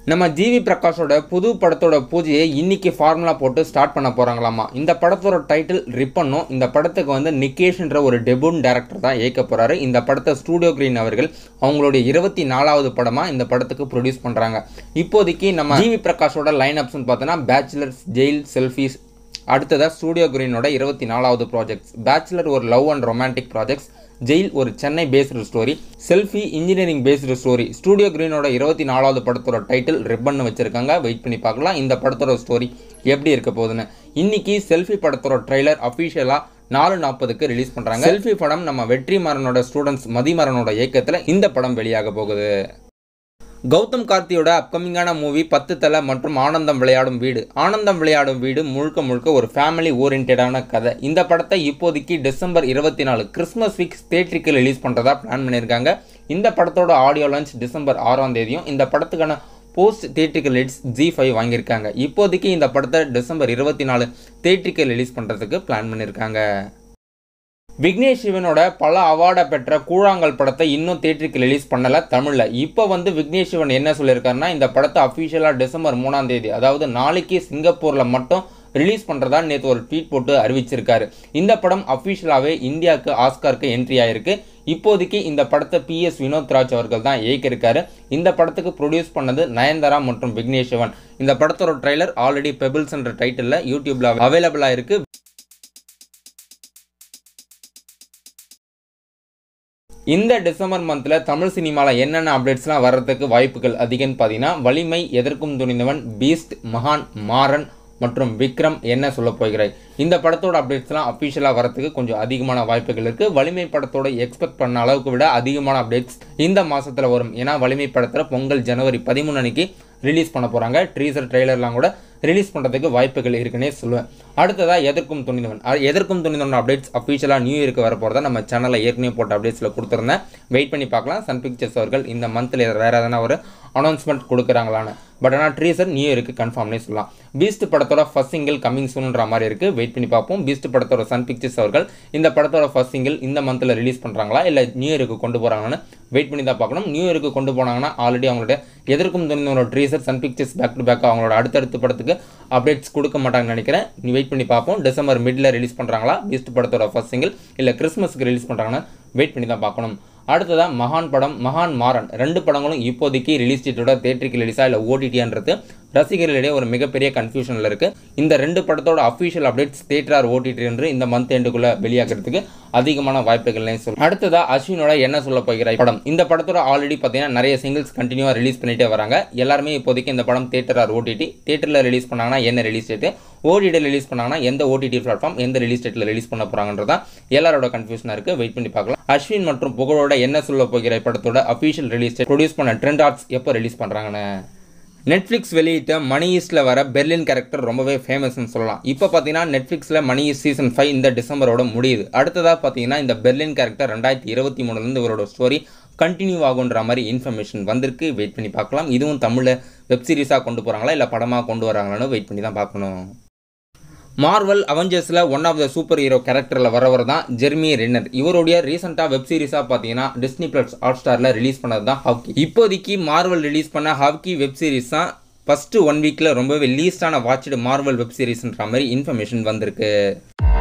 நம்ம ஜிவி பிரகாஷோட புது படத்தோட பூஜையை இன்னைக்கு ஃபார்முலா போட்டு ஸ்டார்ட் பண்ண போகிறாங்களாமா இந்த படத்தோட டைட்டில் ரிப்பன்னும் இந்த படத்துக்கு வந்து நிக்கேஷ்ன்ற ஒரு டெபுன் டேரக்டர் தான் இயக்க போகிறாரு இந்த படத்தை ஸ்டூடியோ கிரீன் அவர்கள் அவங்களுடைய இருபத்தி நாலாவது படமாக இந்த படத்துக்கு ப்ரொடியூஸ் பண்ணுறாங்க இப்போதைக்கு நம்ம ஜிவி பிரகாஷோட லைன் அப்ஸ்னு பார்த்தோன்னா பேச்சுலர்ஸ் ஜெயில் செல்ஃபீஸ் அடுத்ததாக ஸ்டூடியோ கிரீனோட இருபத்தி நாலாவது ப்ராஜெக்ட்ஸ் பேச்சுலர் ஒரு love and romantic projects jail ஒரு Chennai based story selfie engineering based story studio கிரீனோட இருபத்தி நாலாவது படத்தோட டைட்டில் ரிப்பன் வச்சிருக்காங்க வெயிட் பண்ணி பார்க்கலாம் இந்த படத்தோட ஸ்டோரி எப்படி இருக்க போகுதுன்னு இன்னைக்கு செல்ஃபி படத்தோட ட்ரைலர் அஃபிஷியலாக நாலு நாற்பதுக்கு ரிலீஸ் பண்ணுறாங்க செல்ஃபி படம் நம்ம வெற்றிமாறனோட ஸ்டூடெண்ட்ஸ் மதிமாறனோட இயக்கத்தில் இந்த படம் வெளியாக போகுது கௌதம் கார்த்தியோட அப்கமிங்கான மூவி பத்து தலை மற்றும் ஆனந்தம் விளையாடும் வீடு ஆனந்தம் விளையாடும் வீடு முழுக்க முழுக்க ஒரு ஃபேமிலி ஓரியன்டான கதை இந்த படத்தை இப்போதைக்கு டிசம்பர் இருபத்தி நாலு கிறிஸ்மஸ் வீக் தேட்டருக்கு ரிலீஸ் பண்ணுறதா பிளான் பண்ணியிருக்காங்க இந்த படத்தோட ஆடியோ லான்ச் டிசம்பர் ஆறாம் தேதியும் இந்த படத்துக்கான போஸ்ட் தேட்ரிக்கல் லிட்ஸ் ஜி ஃபைவ் வாங்கியிருக்காங்க இப்போதைக்கு இந்த படத்தை டிசம்பர் இருபத்தி நாலு தேட்ரிக்கல் ரிலீஸ் பண்ணுறதுக்கு பிளான் பண்ணியிருக்காங்க விக்னேஷ் சிவனோட பல அவார்டை பெற்ற கூழாங்கல் படத்தை இன்னும் தேட்டருக்கு ரிலீஸ் பண்ணல தமிழில் இப்போ வந்து விக்னேஷ் சிவன் என்ன சொல்லியிருக்காருன்னா இந்த படத்தை அஃபிஷியலாக டிசம்பர் மூணாம் தேதி அதாவது நாளைக்கு சிங்கப்பூரில் மட்டும் ரிலீஸ் பண்ணுறதா நேற்று ஒரு ட்வீட் போட்டு அறிவிச்சிருக்காரு இந்த படம் அஃபிஷியலாகவே இந்தியாவுக்கு ஆஸ்காருக்கு என்ட்ரி ஆயிருக்கு இப்போதைக்கு இந்த படத்தை பிஎஸ் வினோத் ராஜ் அவர்கள் தான் இயக்கியிருக்காரு இந்த படத்துக்கு ப்ரொடியூஸ் பண்ணது நயன்தாரா மற்றும் விக்னேஷ் சிவன் இந்த படத்தோட ட்ரைலர் ஆல்ரெடி பெபிள்ஸ்ன்ற டைட்டிலில் யூடியூப்ல அவைலபிளாக இருக்கு இந்த டிசம்பர் மந்தில் தமிழ் சினிமாவில் என்னென்ன அப்டேட்ஸ்லாம் வர்றதுக்கு வாய்ப்புகள் அதிகம்னு பார்த்தீங்கன்னா வலிமை எதற்கும் துணிந்தவன் பீஸ்ட் மகான் மாறன் மற்றும் விக்ரம் என்ன சொல்ல போகிறாய் இந்த படத்தோட அப்டேட்ஸ்லாம் அஃபிஷியலாக வரதுக்கு கொஞ்சம் அதிகமான வாய்ப்புகள் இருக்குது வலிமை படத்தோட எக்ஸ்பெக்ட் பண்ண அளவுக்கு விட அதிகமான அப்டேட்ஸ் இந்த மாதத்தில் வரும் ஏன்னா வலிமை படத்தில் பொங்கல் ஜனவரி பதிமூணு அன்னைக்கு ரிலீஸ் பண்ண போகிறாங்க ட்ரீசர் ட்ரெய்லர்லாம் கூட ரிலீஸ் பண்ணுறதுக்கு வாய்ப்புகள் இருக்குன்னே சொல்லுவேன் அடுத்ததாக எதற்கும் துணிந்தவன் அது எதற்கும் துணிந்தவன் அப்டேட்ஸ் அஃபிஷியலாக நியூ இயருக்கு வர போகிறதா நம்ம சேனலில் ஏற்கனவே போட்ட அப்டேட்ஸில் கொடுத்துருந்தேன் வெயிட் பண்ணி பார்க்கலாம் சன் பிக்சர்ஸ் அவர்கள் இந்த மந்தில் வேறு எதனா ஒரு அனௌன்ஸ்மெண்ட் கொடுக்குறாங்களான்னு பட் ஆனால் ட்ரீசர் நியூ இயருக்கு கன்ஃபார்ம்னே சொல்லலாம் பீஸ்ட் படத்தோட ஃபர்ஸ்ட் சிங்கிள் கமிங் சூன்ன்ற மாதிரி இருக்குது வெயிட் பண்ணி பார்ப்போம் பீஸ்ட் படத்தோட சன் பிக்சர்ஸ் அவர்கள் இந்த படத்தோட ஃபர்ஸ்ட் சிங்கிள் இந்த மந்தில் ரிலீஸ் பண்ணுறாங்களா இல்லை நியூ இயருக்கு கொண்டு போகிறாங்கன்னு வெயிட் பண்ணி தான் பார்க்கணும் நியூ இயருக்கு கொண்டு போனாங்கன்னா ஆல்ரெடி அவங்களுடைய எதற்கும் துணிந்தவனோட teaser Sun Pictures back to back அவங்களோட அடுத்தடுத்த படத்துக்கு அப்டேட்ஸ் கொடுக்க மாட்டாங்கன்னு நினைக்கிறேன் நீ வெயிட் பண்ணி பார்ப்போம் டிசம்பர் மிடில் ரிலீஸ் பண்ணுறாங்களா பீஸ்ட் படத்தோட ஃபர்ஸ்ட் சிங்கிள் இல்லை கிறிஸ்மஸ்க்கு ரிலீஸ் பண்ணுறாங்கன்னா வெயிட் பண்ணி தான் பார்க்கணும் அடுத்ததாக மகான் படம் மகான் மாறன் ரெண்டு படங்களும் இப்போதைக்கு ரிலீஸ் டேட்டோட தேட்டருக்கு ரிலீஸாக இல்லை ஓடிடின்றது ரசிகர்களிடையே ஒரு மிகப்பெரிய கன்ஃபியூஷனில் இருக்குது இந்த ரெண்டு படத்தோட official updates theatre or OTT என்று இந்த மந்த் எண்டுக்குள்ளே வெளியாகிறதுக்கு அதிகமான வாய்ப்புகள்னே சொல்லும் அடுத்ததாக அஸ்வினோட என்ன சொல்ல போகிறாய் படம் இந்த படத்தோட ஆல்ரெடி பார்த்தீங்கன்னா நிறைய சிங்கிள்ஸ் கண்டினியூவாக ரிலீஸ் பண்ணிட்டே வராங்க எல்லாருமே இப்போதைக்கு இந்த படம் தேட்டர் ஆர் ஓடிடி தேட்டரில் ரிலீஸ் பண்ணாங்கன்னா என்ன ரிலீஸ் டேட்டு ஓடிடியில் ரிலீஸ் பண்ணாங்கன்னா எந்த ஓடிடி பிளாட்ஃபார்ம் எந்த ரிலீஸ் டேட்டில் ரிலீஸ் பண்ண போகிறாங்கன்றதான் எல்லாரோட கன்ஃபியூஷனாக இருக்குது வெயிட் பண்ணி பார்க்கலாம் அஸ்வின் மற்றும் புகழோட என்ன சொல்ல போகிற படத்தோட அஃபிஷியல் ரிலீஸ் டேட் ப்ரொடியூஸ் பண்ண ட்ரெண்ட் ஆர்ட்ஸ் எப்போ ரிலீஸ் பண்ணுறாங்கன்னு நெட்ஃப்ளிக்ஸ் வெளியிட்ட மணி ஈஸ்டில் வர பெர்லின் கேரக்டர் ரொம்பவே ஃபேமஸ்னு சொல்லலாம் இப்போ பார்த்தீங்கன்னா நெட்ஃப்ளிக்ஸில் மணி ஈஸ்ட் சீசன் ஃபைவ் இந்த டிசம்பரோட முடியுது அடுத்ததாக பார்த்தீங்கன்னா இந்த பெர்லின் கேரக்டர் ரெண்டாயிரத்தி இருபத்தி மூணுலேருந்து இவரோட ஸ்டோரி கண்டினியூ ஆகுன்ற மாதிரி இன்ஃபர்மேஷன் வந்திருக்கு வெயிட் பண்ணி பார்க்கலாம் இதுவும் தமிழில் வெப் சீரிஸாக கொண்டு போகிறாங்களா இல்லை படமாக கொண்டு வராங்களான்னு வெயிட் பண்ணி தான் பார்க்கணும் மார்வல் அவெஞ்சர்ஸில் one of the super hero கேரக்டரில் வரவர் தான் ஜெர்மி ரென்னர் இவருடைய ரீசெண்டாக வெப் சீரிஸாக பார்த்தீங்கன்னா டிஸ்னி பிளஸ் ஹாட் ஸ்டாரில் ரிலீஸ் பண்ணது தான் ஹவ்கி இப்போதைக்கு மார்வல் ரிலீஸ் பண்ண ஹவ்கி வெப் சீரிஸ் தான் ஃபஸ்ட்டு ஒன் வீக்கில் ரொம்பவே லீஸ்டான வாட்ச்டு மார்வல் வெப் சீரிஸ்ன்ற மாதிரி இன்ஃபர்மேஷன் வந்திருக்கு